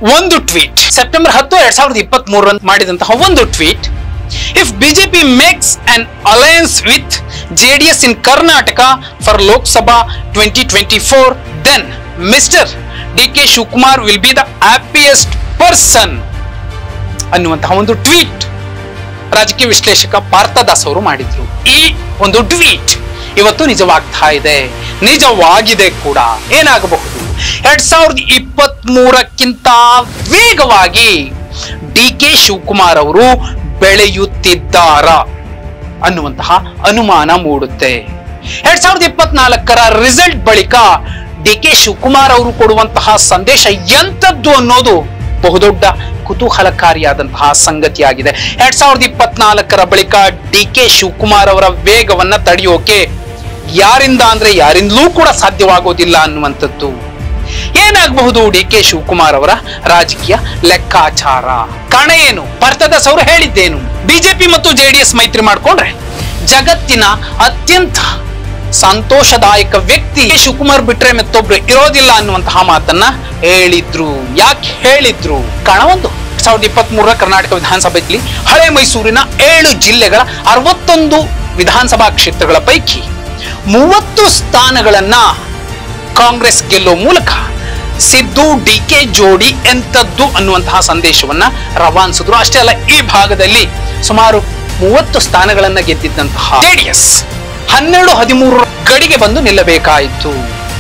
ಒಂದು tweet September ಹತ್ತು ಎರಡ್ ಸಾವಿರದ ಇಪ್ಪತ್ತ್ ಮೂರರಂದು ಮಾಡಿದಂತಹ ಒಂದು tweet if BJP makes an alliance with JDS in Karnataka for Lok Sabha twenty twenty four then mister D K Shivakumar will be the happiest person ಅನ್ನುವಂತಹ ಒಂದು ಟ್ವೀಟ್ ರಾಜಕೀಯ ವಿಶ್ಲೇಷಕ ಪಾರ್ಥದಾಸ್ ಅವರು ಮಾಡಿದ್ರು ಈ ಒಂದು ಟ್ವೀಟ್ ಇವತ್ತು ನಿಜವಾಗ್ತಾ ಇದೆ ನಿಜವಾಗಿದೆ ಕೂಡ ಏನಾಗಬಹುದು ಎರಡ್ ಸಾವಿರದ ಇಪ್ಪತ್ತ್ ಮೂರಕ್ಕಿಂತ ವೇಗವಾಗಿ ಡಿ ಕೆ ಶಿವಕುಮಾರ್ ಅವರು ಬೆಳೆಯುತ್ತಿದ್ದಾರ ಅನ್ನುವಂತಹ ಅನುಮಾನ ಮೂಡುತ್ತೆ ಎರಡ್ ಸಾವಿರದ ಇಪ್ಪತ್ನಾಲ್ಕರ ರಿಸಲ್ಟ್ ಬಳಿಕ ಡಿ ಕೆ ಶಿವಕುಮಾರ್ ಅವರು ಕೊಡುವಂತಹ ಸಂದೇಶ ಎಂತದ್ದು ಅನ್ನೋದು ಬಹುದೊಡ್ಡ ಕುತೂಹಲಕಾರಿಯಾದಂತಹ ಸಂಗತಿಯಾಗಿದೆ ಎರಡ್ ಸಾವಿರದ ಇಪ್ಪತ್ನಾಲ್ಕರ ಬಳಿಕ ಡಿ ಕೆ ಶಿವಕುಮಾರ್ ಅವರ ವೇಗವನ್ನ ತಡೆಯೋಕೆ ಯಾರಿಂದ ಅಂದ್ರೆ ಯಾರಿಂದಲೂ ಕೂಡ ಸಾಧ್ಯವಾಗೋದಿಲ್ಲ ಅನ್ನುವಂಥದ್ದು ಏನಾಗಬಹುದು ಡಿ ಕೆ ಶಿವಕುಮಾರ್ ಅವರ ರಾಜಕೀಯ ಲೆಕ್ಕಾಚಾರ ಕಾರಣ ಏನು ಪಾರ್ಥದಾಸ್ ಅವರು ಹೇಳಿದ್ದೇನು ಬಿಜೆಪಿ ಮತ್ತು ಜೆಡಿಎಸ್ ಮೈತ್ರಿ ಮಾಡ್ಕೊಂಡ್ರೆ ಜಗತ್ತಿನ ಅತ್ಯಂತ ಸಂತೋಷದಾಯಕ ವ್ಯಕ್ತಿ ಶಿವಕುಮಾರ್ ಬಿಟ್ರೆ ಮತ್ತೊಬ್ರು ಇರೋದಿಲ್ಲ ಅನ್ನುವಂತಹ ಮಾತನ್ನ ಹೇಳಿದ್ರು ಯಾಕೆ ಹೇಳಿದ್ರು ಕಾರಣ ಒಂದು ಸಾವಿರದ ಇಪ್ಪತ್ತ್ ಮೂರರ ಕರ್ನಾಟಕ ವಿಧಾನಸಭೆಯಲ್ಲಿ ಹಳೆ ಮೈಸೂರಿನ ಏಳು ಜಿಲ್ಲೆಗಳ ಅರವತ್ತೊಂದು ವಿಧಾನಸಭಾ ಕ್ಷೇತ್ರಗಳ ಪೈಕಿ ಮೂವತ್ತು ಸ್ಥಾನಗಳನ್ನ ಕಾಂಗ್ರೆಸ್ ಗೆಲ್ಲುವ ಮೂಲಕ ಸಿದ್ದು ಡಿ ಕೆ ಜೋಡಿ ಎಂತದ್ದು ಅನ್ನುವಂತಹ ಸಂದೇಶವನ್ನ ರವಾನಿಸಿದ್ರು ಅಷ್ಟೇ ಅಲ್ಲ ಈ ಭಾಗದಲ್ಲಿ ಸುಮಾರು ಮೂವತ್ತು ಸ್ಥಾನಗಳನ್ನ ಗೆದ್ದಿದ್ದಂತಹ ಜೆಡಿಎಸ್ ಹನ್ನೆರಡು ಹದಿಮೂರು ಗಡಿಗೆ ಬಂದು ನಿಲ್ಲಬೇಕಾಯಿತು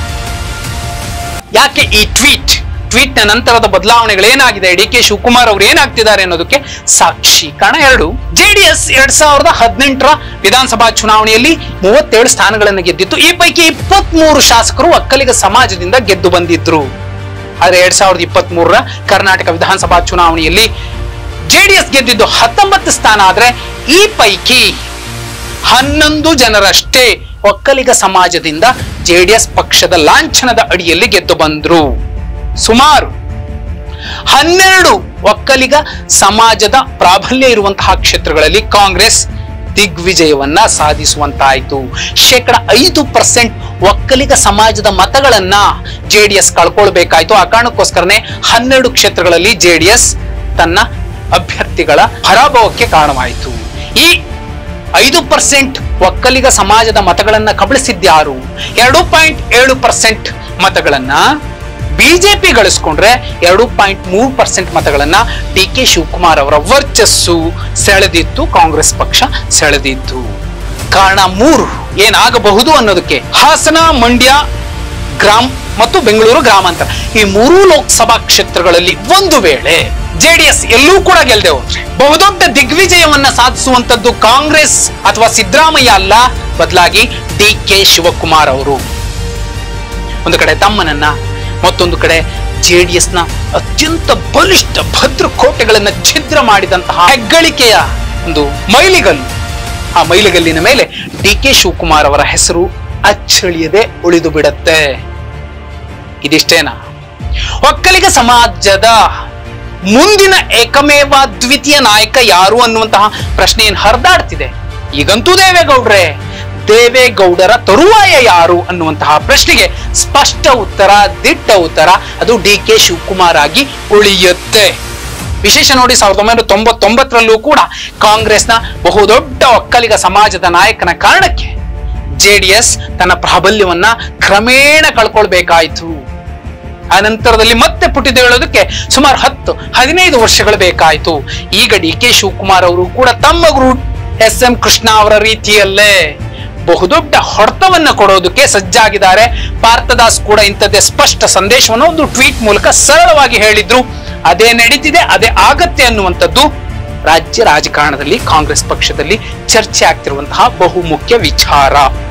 ಯಾಕೆ ಈ ಟ್ವೀಟ್ ಟ್ವೀಟ್ ನ ನಂತರದ ಬದಲಾವಣೆಗಳೇನಾಗಿದೆ ಡಿ ಕೆ ಶಿವಕುಮಾರ್ ಅವರು ಏನಾಗ್ತಿದ್ದಾರೆ ಅನ್ನೋದಕ್ಕೆ ಸಾಕ್ಷಿ ಕಾರಣ ಎರಡು ಜೆಡಿಎಸ್ ಎರಡ್ ಸಾವಿರದ ಹದಿನೆಂಟರ ವಿಧಾನಸಭಾ ಚುನಾವಣೆಯಲ್ಲಿ ಮೂವತ್ತೇಳು ಸ್ಥಾನಗಳನ್ನು ಗೆದ್ದಿತ್ತು ಈ ಪೈಕಿ ಇಪ್ಪತ್ತ್ ಮೂರು ಶಾಸಕರು ಒಕ್ಕಲಿಗ ಸಮಾಜದಿಂದ ಗೆದ್ದು ಬಂದಿದ್ರು ಆದ್ರೆ ಎರಡ್ ಸಾವಿರದ ಇಪ್ಪತ್ತ್ ಮೂರರ ಕರ್ನಾಟಕ ವಿಧಾನಸಭಾ ಚುನಾವಣೆಯಲ್ಲಿ ಜೆಡಿಎಸ್ ಗೆದ್ದಿದ್ದು ಹತ್ತೊಂಬತ್ತು ಸ್ಥಾನ ಆದ್ರೆ ಈ ಪೈಕಿ ಹನ್ನೊಂದು ಜನರಷ್ಟೇ ಒಕ್ಕಲಿಗ ಸಮಾಜದಿಂದ ಜೆಡಿಎಸ್ ಪಕ್ಷದ ಲಾಂಛನದ ಅಡಿಯಲ್ಲಿ ಗೆದ್ದು ಬಂದ್ರು ಸುಮಾರು ಹನ್ನೆರಡು ಒಕ್ಕಲಿಗ ಸಮಾಜದ ಪ್ರಾಬಲ್ಯ ಇರುವಂತಹ ಕ್ಷೇತ್ರಗಳಲ್ಲಿ ಕಾಂಗ್ರೆಸ್ ದಿಗ್ವಿಜಯವನ್ನ ಸಾಧಿಸುವಂತಾಯಿತು ಶೇಕಡ ಐದು ಪರ್ಸೆಂಟ್ ಒಕ್ಕಲಿಗ ಸಮಾಜದ ಮತಗಳನ್ನ ಜೆಡಿಎಸ್ ಕಳ್ಕೊಳ್ಬೇಕಾಯ್ತು ಆ ಕಾರಣಕ್ಕೋಸ್ಕರನೇ ಹನ್ನೆರಡು ಕ್ಷೇತ್ರಗಳಲ್ಲಿ ಜೆಡಿಎಸ್ ತನ್ನ ಅಭ್ಯರ್ಥಿಗಳ ಪರಾಭವಕ್ಕೆ ಕಾರಣವಾಯಿತು ಈ ಐದು ಪರ್ಸೆಂಟ್ ಒಕ್ಕಲಿಗ ಸಮಾಜದ ಮತಗಳನ್ನ ಕಬಳಿಸಿದ್ಯಾರು ಎರಡು ಪಾಯಿಂಟ್ ಏಳು ಪರ್ಸೆಂಟ್ ಮತಗಳನ್ನ ಬಿಜೆಪಿ ಗಳಿಸ್ಕೊಂಡ್ರೆ ಎರಡು ಪಾಯಿಂಟ್ ಮೂರು ಪರ್ಸೆಂಟ್ ಮತಗಳನ್ನ ಡಿ ಕೆ ಶಿವಕುಮಾರ್ ಅವರ ವರ್ಚಸ್ಸು ಸೆಳೆದಿತ್ತು ಕಾಂಗ್ರೆಸ್ ಪಕ್ಷ ಸೆಳೆದಿತ್ತು ಕಾರಣ ಮೂರು ಏನಾಗಬಹುದು ಅನ್ನೋದಕ್ಕೆ ಹಾಸನ ಮಂಡ್ಯ ಗ್ರಾಮ್ ಮತ್ತು ಬೆಂಗಳೂರು ಗ್ರಾಮಾಂತರ ಈ ಮೂರೂ ಲೋಕಸಭಾ ಕ್ಷೇತ್ರಗಳಲ್ಲಿ ಒಂದು ವೇಳೆ ಜೆಡಿಎಸ್ ಎಲ್ಲೂ ಕೂಡ ಗೆಲ್ಲದೆ ಹೋದ್ರೆ ಬಹುದೊಡ್ಡ ದಿಗ್ವಿಜಯವನ್ನ ಸಾಧಿಸುವಂತದ್ದು ಕಾಂಗ್ರೆಸ್ ಅಥವಾ ಸಿದ್ದರಾಮಯ್ಯ ಅಲ್ಲ ಬದಲಾಗಿ ಡಿ ಕೆ ಶಿವಕುಮಾರ್ ಅವರು ಒಂದು ಕಡೆ ತಮ್ಮನನ್ನ ಮತ್ತೊಂದು ಕಡೆ ಜೆಡಿಎಸ್ ನ ಅತ್ಯಂತ ಬಲಿಷ್ಠ ಭದ್ರ ಕೋಟೆಗಳನ್ನ ಛಿದ್ರ ಮಾಡಿದಂತಹ ಹೆಗ್ಗಳಿಕೆಯ ಒಂದು ಮೈಲಿಗಲ್ಲು ಆ ಮೈಲಿಗಲ್ಲಿನ ಮೇಲೆ ಡಿ ಕೆ ಶಿವಕುಮಾರ್ ಅವರ ಹೆಸರು ಅಚ್ಚಳಿಯದೆ ಉಳಿದು ಬಿಡತ್ತೆ ಇದಿಷ್ಟೇನಾ ಒಕ್ಕಲಿಗ ಸಮಾಜದ ಮುಂದಿನ ಏಕಮೇವ ದ್ವಿತೀಯ ನಾಯಕ ಯಾರು ಅನ್ನುವಂತಹ ಪ್ರಶ್ನೆ ಏನ್ ಹರಿದಾಡ್ತಿದೆ ಈಗಂತೂ ದೇವೇಗೌಡ್ರೆ ದೇವೇಗೌಡರ ತರುವಾಯ ಯಾರು ಅನ್ನುವಂತಹ ಪ್ರಶ್ನೆಗೆ ಸ್ಪಷ್ಟ ಉತ್ತರ ದಿಟ್ಟ ಉತ್ತರ ಅದು ಡಿ ಕೆ ಶಿವಕುಮಾರ್ ಆಗಿ ಉಳಿಯುತ್ತೆ ವಿಶೇಷ ನೋಡಿ ಸಾವಿರದ ಒಂಬೈನೂರ ತೊಂಬತ್ತೊಂಬತ್ತರಲ್ಲೂ ಕೂಡ ಕಾಂಗ್ರೆಸ್ನ ಬಹುದೊಡ್ಡ ಒಕ್ಕಲಿಗ ಸಮಾಜದ ನಾಯಕನ ಕಾರಣಕ್ಕೆ ಜೆಡಿಎಸ್ ತನ್ನ ಪ್ರಾಬಲ್ಯವನ್ನ ಕ್ರಮೇಣ ಕಳ್ಕೊಳ್ಬೇಕಾಯ್ತು ಆ ನಂತರದಲ್ಲಿ ಮತ್ತೆ ಪುಟಿದೇಳೋದಕ್ಕೆ ಸುಮಾರು ಹತ್ತು ಹದಿನೈದು ವರ್ಷಗಳು ಬೇಕಾಯಿತು ಈಗ ಡಿ ಕೆ ಶಿವಕುಮಾರ್ ಅವರು ಕೂಡ ತಮ್ಮ ಗುರು ಎಸ್ ಎಂ ಕೃಷ್ಣ ಅವರ ರೀತಿಯಲ್ಲೇ ಬಹುದೊಡ್ಡ ಹೊಡೆತವನ್ನ ಕೊಡೋದಕ್ಕೆ ಸಜ್ಜಾಗಿದ್ದಾರೆ ಪಾರ್ಥದಾಸ್ ಕೂಡ ಇಂಥದ್ದೇ ಸ್ಪಷ್ಟ ಸಂದೇಶವನ್ನು ಒಂದು ಟ್ವೀಟ್ ಮೂಲಕ ಸರಳವಾಗಿ ಹೇಳಿದ್ರು ಅದೇ ನಡೀತಿದೆ ಅದೇ ಆಗತ್ತೆ ಅನ್ನುವಂಥದ್ದು ರಾಜ್ಯ ರಾಜಕಾರಣದಲ್ಲಿ ಕಾಂಗ್ರೆಸ್ ಪಕ್ಷದಲ್ಲಿ ಚರ್ಚೆ ಆಗ್ತಿರುವಂತಹ ಬಹುಮುಖ್ಯ ವಿಚಾರ